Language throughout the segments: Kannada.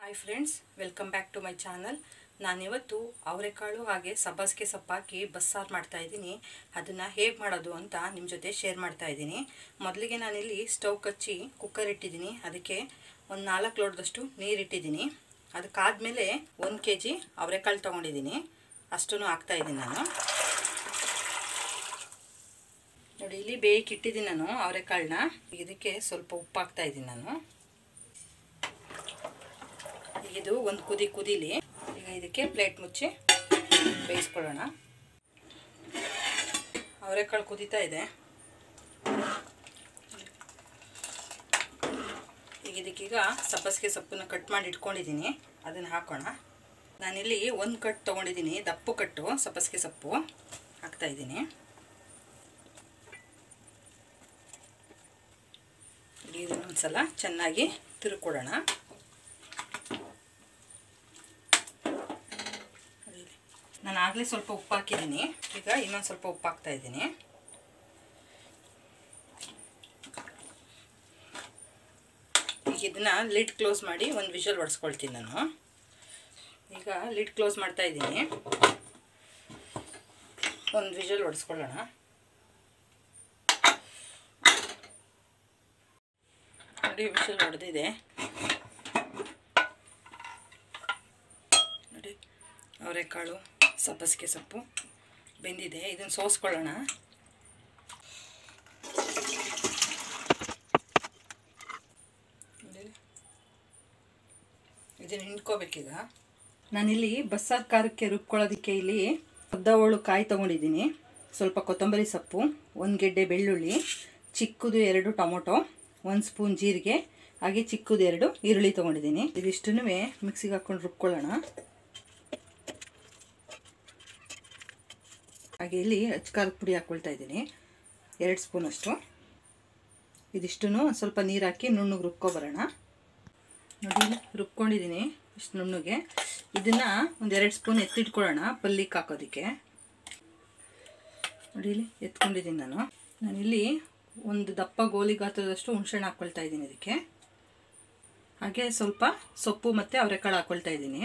hi friends welcome back to my channel ನಾನಿವತ್ತು ಅವರೆಕಾಳು ಹಾಗೆ ಸಬ್ಬಸಿಗೆ ಸೊಪ್ಪು ಹಾಕಿ ಬಸ್ಸಾರು ಮಾಡ್ತಾ ಇದ್ದೀನಿ ಅದನ್ನು ಹೇಗೆ ಮಾಡೋದು ಅಂತ ನಿಮ್ಮ ಜೊತೆ ಶೇರ್ ಮಾಡ್ತಾ ಇದ್ದೀನಿ ಮೊದಲಿಗೆ ನಾನಿಲ್ಲಿ ಸ್ಟವ್ ಕಚ್ಚಿ ಕುಕ್ಕರ್ ಇಟ್ಟಿದ್ದೀನಿ ಅದಕ್ಕೆ ಒಂದು ನಾಲ್ಕು ಲೋಟದಷ್ಟು ನೀರು ಇಟ್ಟಿದ್ದೀನಿ ಅದಕ್ಕಾದಮೇಲೆ ಒಂದು ಕೆ ಜಿ ಅವರೆಕಾಳು ತೊಗೊಂಡಿದ್ದೀನಿ ಅಷ್ಟೂ ಹಾಕ್ತಾ ಇದ್ದೀನಿ ನಾನು ನೋಡಿ ಇಲ್ಲಿ ಬೇಯಕ್ಕೆ ಇಟ್ಟಿದ್ದೀನಿ ನಾನು ಅವರೆಕಾಳನ್ನ ಇದಕ್ಕೆ ಸ್ವಲ್ಪ ಉಪ್ಪು ಹಾಕ್ತಾ ಇದ್ದೀನಿ ನಾನು ಇದು ಒಂದು ಕುದಿ ಕುದೀಲಿ ಈಗ ಇದಕ್ಕೆ ಪ್ಲೇಟ್ ಮುಚ್ಚಿ ಬೇಯಿಸ್ಕೊಳ್ಳೋಣ ಅವರೆಕಾಳು ಕುದೀತಾ ಇದೆ ಈಗ ಇದಕ್ಕೀಗ ಸಬ್ಬಸಿಗೆ ಸೊಪ್ಪನ್ನು ಕಟ್ ಮಾಡಿ ಇಟ್ಕೊಂಡಿದ್ದೀನಿ ಅದನ್ನು ಹಾಕೋಣ ನಾನಿಲ್ಲಿ ಒಂದು ಕಟ್ ತೊಗೊಂಡಿದ್ದೀನಿ ದಪ್ಪು ಕಟ್ಟು ಸಬ್ಬಸಿಗೆ ಸೊಪ್ಪು ಹಾಕ್ತಾಯಿದ್ದೀನಿ ಇದನ್ನೊಂದು ಸಲ ಚೆನ್ನಾಗಿ ತಿರುಕೊಡೋಣ ನಾನು ಆಗಲೇ ಸ್ವಲ್ಪ ಉಪ್ಪು ಹಾಕಿದ್ದೀನಿ ಈಗ ಇನ್ನೊಂದು ಸ್ವಲ್ಪ ಉಪ್ಪು ಹಾಕ್ತಾ ಇದ್ದೀನಿ ಈಗ ಇದನ್ನು ಲಿಡ್ ಕ್ಲೋಸ್ ಮಾಡಿ ಒಂದು ವಿಷಲ್ ಹೊಡೆಸ್ಕೊಳ್ತೀನಿ ನಾನು ಈಗ ಲಿಡ್ ಕ್ಲೋಸ್ ಮಾಡ್ತಾ ಇದ್ದೀನಿ ಒಂದು ವಿಷಲ್ ಹೊಡೆಸ್ಕೊಳ್ಳೋಣ ನೋಡಿ ವಿಷಲ್ ಹೊಡೆದಿದೆ ನೋಡಿ ಅವರೆಕಾಳು ಸಬ್ಬಸಿಗೆ ಸೊಪ್ಪು ಬೆಂದಿದೆ ಇದನ್ನು ಸೋಸ್ಕೊಳ್ಳೋಣ ಇದನ್ನು ಹಿಂಡ್ಕೋಬೇಕೀಗ ನಾನಿಲ್ಲಿ ಬಸ್ಸಾರು ಖಾರಕ್ಕೆ ರುಬ್ಕೊಳ್ಳೋದಕ್ಕೆ ಇಲ್ಲಿ ಒದ್ದವಳು ಕಾಯಿ ತೊಗೊಂಡಿದ್ದೀನಿ ಸ್ವಲ್ಪ ಕೊತ್ತಂಬರಿ ಸೊಪ್ಪು ಒಂದು ಗೆಡ್ಡೆ ಬೆಳ್ಳುಳ್ಳಿ ಚಿಕ್ಕದು ಎರಡು ಟೊಮೊಟೊ ಒಂದು ಸ್ಪೂನ್ ಜೀರಿಗೆ ಹಾಗೆ ಚಿಕ್ಕದು ಎರಡು ಈರುಳ್ಳಿ ತೊಗೊಂಡಿದ್ದೀನಿ ಇದಿಷ್ಟೂ ಮಿಕ್ಸಿಗೆ ಹಾಕ್ಕೊಂಡು ರುಬ್ಕೊಳ್ಳೋಣ ಹಾಗೆ ಇಲ್ಲಿ ಅಚ್ಕಾರದ ಪುಡಿ ಹಾಕ್ಕೊಳ್ತಾ ಇದ್ದೀನಿ ಎರಡು ಸ್ಪೂನಷ್ಟು ಇದಿಷ್ಟು ಸ್ವಲ್ಪ ನೀರು ಹಾಕಿ ನುಣ್ಣಗೆ ರುಬ್ಕೊಬರೋಣ ನೋಡಿ ರುಬ್ಕೊಂಡಿದ್ದೀನಿ ಇಷ್ಟು ನುಣ್ಣಗೆ ಇದನ್ನು ಒಂದು ಎರಡು ಸ್ಪೂನ್ ಎತ್ತಿಟ್ಕೊಳ್ಳೋಣ ಪಲ್ಲಿಗೆ ಹಾಕೋದಕ್ಕೆ ನೋಡಿ ಇಲ್ಲಿ ಎತ್ಕೊಂಡಿದ್ದೀನಿ ನಾನು ನಾನಿಲ್ಲಿ ಒಂದು ದಪ್ಪ ಗೋಲಿ ಗಾತ್ರದಷ್ಟು ಹುಣ್ಸೆಹಣ್ಣು ಹಾಕ್ಕೊಳ್ತಾ ಇದ್ದೀನಿ ಇದಕ್ಕೆ ಹಾಗೆ ಸ್ವಲ್ಪ ಸೊಪ್ಪು ಮತ್ತು ಅವರೆಕಾಳು ಹಾಕ್ಕೊಳ್ತಾ ಇದ್ದೀನಿ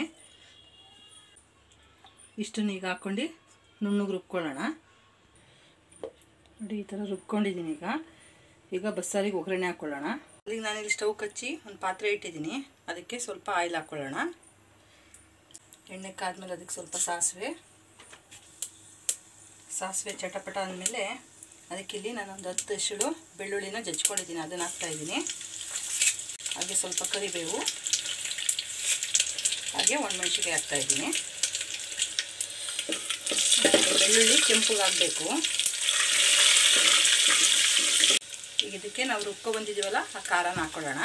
ಇಷ್ಟನ್ನು ಈಗ ಹಾಕ್ಕೊಂಡು ನುಣ್ಣಗೆ ರುಬ್ಕೊಳ್ಳೋಣ ನೋಡಿ ಈ ಥರ ರುಬ್ಕೊಂಡಿದ್ದೀನಿ ಈಗ ಈಗ ಬಸ್ಸಾರಿಗೆ ಒಗ್ಗರಣೆ ಹಾಕ್ಕೊಳ್ಳೋಣ ಅಲ್ಲಿಗೆ ನಾನಿಲ್ಲಿ ಸ್ಟವ್ ಕಚ್ಚಿ ಒಂದು ಪಾತ್ರೆ ಇಟ್ಟಿದ್ದೀನಿ ಅದಕ್ಕೆ ಸ್ವಲ್ಪ ಆಯಿಲ್ ಹಾಕ್ಕೊಳ್ಳೋಣ ಎಣ್ಣೆ ಕಾದ್ಮೇಲೆ ಅದಕ್ಕೆ ಸ್ವಲ್ಪ ಸಾಸಿವೆ ಸಾಸಿವೆ ಚಟಪಟ ಅಂದಮೇಲೆ ಅದಕ್ಕಿಲ್ಲಿ ನಾನೊಂದು ಹತ್ತು ಎಸಳು ಬೆಳ್ಳುಳ್ಳಿನ ಜಜ್ಕೊಂಡಿದ್ದೀನಿ ಅದನ್ನು ಹಾಕ್ತಾಯಿದ್ದೀನಿ ಹಾಗೆ ಸ್ವಲ್ಪ ಕರಿಬೇವು ಹಾಗೆ ಒಣಮೆಣ್ಸಿಗೆ ಹಾಕ್ತಾಯಿದ್ದೀನಿ ಬೆಳ್ಳುಳ್ಳಿ ಕೆಂಪುಗೆ ಆಗಬೇಕು ಈಗ ಇದಕ್ಕೆ ನಾವು ರುಬ್ಕೊ ಬಂದಿದ್ದೀವಲ್ಲ ಆ ಖಾರನ ಹಾಕೊಳ್ಳೋಣ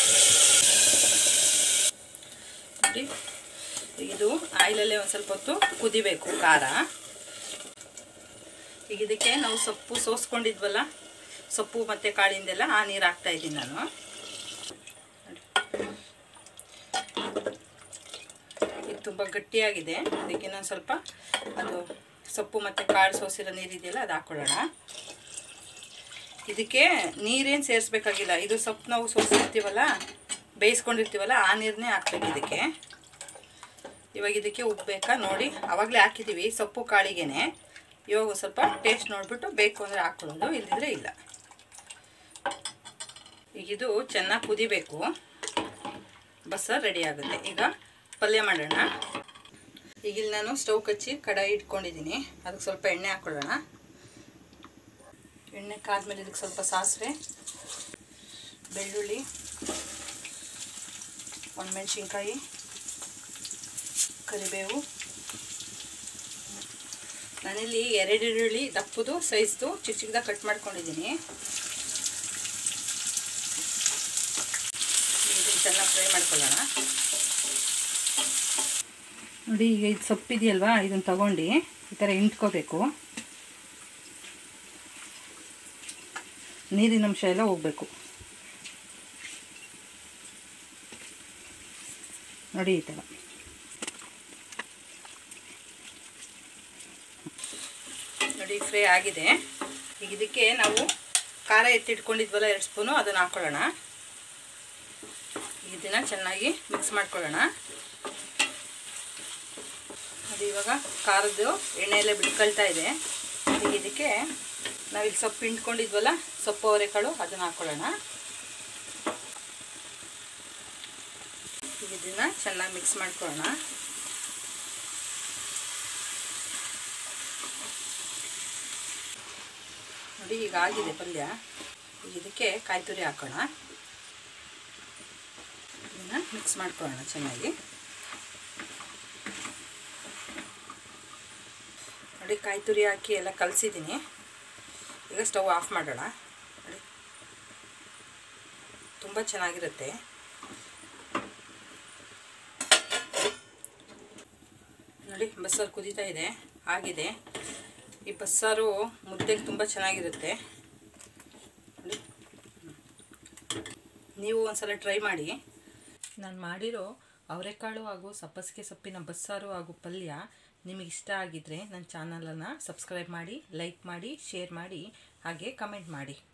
ನೋಡಿ ಇದು ಆಯಿಲಲ್ಲೇ ಒಂದು ಸ್ವಲ್ಪ ಹೊತ್ತು ಕುದಿಬೇಕು ಖಾರ ಈಗ ಇದಕ್ಕೆ ನಾವು ಸೊಪ್ಪು ಸೋಸ್ಕೊಂಡಿದ್ವಲ್ಲ ಸೊಪ್ಪು ಮತ್ತು ಕಾಳಿಂದೆಲ್ಲ ಆ ನೀರು ಹಾಕ್ತಾ ಇದ್ದೀನಿ ನಾನು ಇದು ತುಂಬ ಗಟ್ಟಿಯಾಗಿದೆ ಅದಕ್ಕೆ ನಾನು ಸ್ವಲ್ಪ ಅದು ಸೊಪ್ಪು ಮತ್ತು ಕಾಳು ಸೋಸಿರೋ ನೀರಿದೆಯಲ್ಲ ಅದು ಹಾಕ್ಕೊಳ್ಳೋಣ ಇದಕ್ಕೆ ನೀರೇನು ಸೇರಿಸ್ಬೇಕಾಗಿಲ್ಲ ಇದು ಸೊಪ್ಪು ನಾವು ಸೋಸಿರ್ತೀವಲ್ಲ ಬೇಯಿಸ್ಕೊಂಡಿರ್ತೀವಲ್ಲ ಆ ನೀರನ್ನೇ ಹಾಕ್ಬೇಕು ಇದಕ್ಕೆ ಇವಾಗ ಇದಕ್ಕೆ ಉಪ್ಪು ಬೇಕಾ ನೋಡಿ ಆವಾಗಲೇ ಹಾಕಿದ್ದೀವಿ ಸೊಪ್ಪು ಕಾಳಿಗೆನೆ ಇವಾಗ ಸ್ವಲ್ಪ ಟೇಸ್ಟ್ ನೋಡಿಬಿಟ್ಟು ಬೇಕು ಅಂದರೆ ಹಾಕ್ಕೊಳ್ಳೋದು ಇಲ್ಲದಿದ್ರೆ ಇಲ್ಲ ಈಗ ಇದು ಚೆನ್ನಾಗಿ ಕುದಿಬೇಕು ಬಸ್ಸಾರು ರೆಡಿ ಆಗುತ್ತೆ ಈಗ ಪಲ್ಯ ಮಾಡೋಣ ಈಗ ಇಲ್ಲಿ ನಾನು ಸ್ಟವ್ ಕಚ್ಚಿ ಕಡಾಯಿ ಇಟ್ಕೊಂಡಿದ್ದೀನಿ ಅದಕ್ಕೆ ಸ್ವಲ್ಪ ಎಣ್ಣೆ ಹಾಕ್ಕೊಳ್ಳೋಣ ಎಣ್ಣೆ ಕಾದ್ಮೇಲೆ ಇದಕ್ಕೆ ಸ್ವಲ್ಪ ಸಾಸಿವೆ ಬೆಳ್ಳುಳ್ಳಿ ಒಣಮೆಣ್ಸಿನ್ಕಾಯಿ ಕರಿಬೇವು ನಾನಿಲ್ಲಿ ಎರಡು ಈರುಳ್ಳಿ ದಪ್ಪದು ಸೈಜ್ದು ಚಿಕ್ಕ ಚಿಕ್ಕದಾಗಿ ಕಟ್ ಮಾಡ್ಕೊಂಡಿದ್ದೀನಿ ಇದನ್ನು ಚೆನ್ನಾಗಿ ಫ್ರೈ ಮಾಡ್ಕೊಳ್ಳೋಣ ನೋಡಿ ಈಗ ಇದು ಸೊಪ್ಪಿದೆಯಲ್ವಾ ಇದನ್ನು ತಗೊಂಡು ಈ ಥರ ಹಿಂಡ್ಕೋಬೇಕು ನೀರಿನ ಅಂಶ ಎಲ್ಲ ಹೋಗಬೇಕು ನೋಡಿ ಈ ಥರ ನೋಡಿ ಫ್ರೈ ಆಗಿದೆ ಈಗ ಇದಕ್ಕೆ ನಾವು ಖಾರ ಎತ್ತಿಟ್ಕೊಂಡಿದ್ವಲ್ಲ ಎರಡು ಸ್ಪೂನು ಅದನ್ನು ಹಾಕ್ಕೊಳ್ಳೋಣ ಇದನ್ನು ಚೆನ್ನಾಗಿ ಮಿಕ್ಸ್ ಮಾಡ್ಕೊಳ್ಳೋಣ ಅದು ಇವಾಗ ಖಾರದ್ದು ಎಣ್ಣೆಯಲ್ಲೇ ಬಿಡ್ಕೊಳ್ತಾ ಇದೆ ಈಗ ಇದಕ್ಕೆ ನಾವಿಲ್ಲಿ ಸೊಪ್ಪು ಹಿಂಡ್ಕೊಂಡಿದ್ವಲ್ಲ ಸೊಪ್ಪು ಅವರೆಕಾಳು ಅದನ್ನು ಹಾಕ್ಕೊಳ್ಳೋಣ ಈಗ ಇದನ್ನು ಚೆನ್ನಾಗಿ ಮಿಕ್ಸ್ ಮಾಡ್ಕೊಳ್ಳೋಣ ನೋಡಿ ಈಗ ಆಗಿದೆ ಪಲ್ಯ ಈಗ ಇದಕ್ಕೆ ಕಾಯಿ ತುರಿ ಹಾಕೋಣ ಇದನ್ನು ಮಿಕ್ಸ್ ಮಾಡ್ಕೊಳ್ಳೋಣ ಚೆನ್ನಾಗಿ ನೋಡಿ ಕಾಯಿ ತುರಿ ಹಾಕಿ ಎಲ್ಲ ಕಲಸಿದ್ದೀನಿ ಈಗ ಸ್ಟವ್ ಆಫ್ ಮಾಡೋಣ ನೋಡಿ ತುಂಬ ಚೆನ್ನಾಗಿರುತ್ತೆ ನೋಡಿ ಬಸ್ಸಾರು ಕುದೀತಾ ಇದೆ ಆಗಿದೆ ಈ ಬಸ್ಸಾರು ಮುದ್ದೆಗೆ ತುಂಬ ಚೆನ್ನಾಗಿರುತ್ತೆ ನೋಡಿ ನೀವು ಒಂದ್ಸಲ ಟ್ರೈ ಮಾಡಿ ನಾನು ಮಾಡಿರೋ ಅವರೆಕಾಳು ಹಾಗೂ ಸಬ್ಬಸಿಗೆ ಸೊಪ್ಪಿನ ಬಸ್ಸಾರು ಹಾಗೂ ಪಲ್ಯ ನಿಮಗೆ ಇಷ್ಟ ಆಗಿದ್ದರೆ ನನ್ನ ಚಾನಲನ್ನು ಸಬ್ಸ್ಕ್ರೈಬ್ ಮಾಡಿ ಲೈಕ್ ಮಾಡಿ ಶೇರ್ ಮಾಡಿ ಹಾಗೆ ಕಮೆಂಟ್ ಮಾಡಿ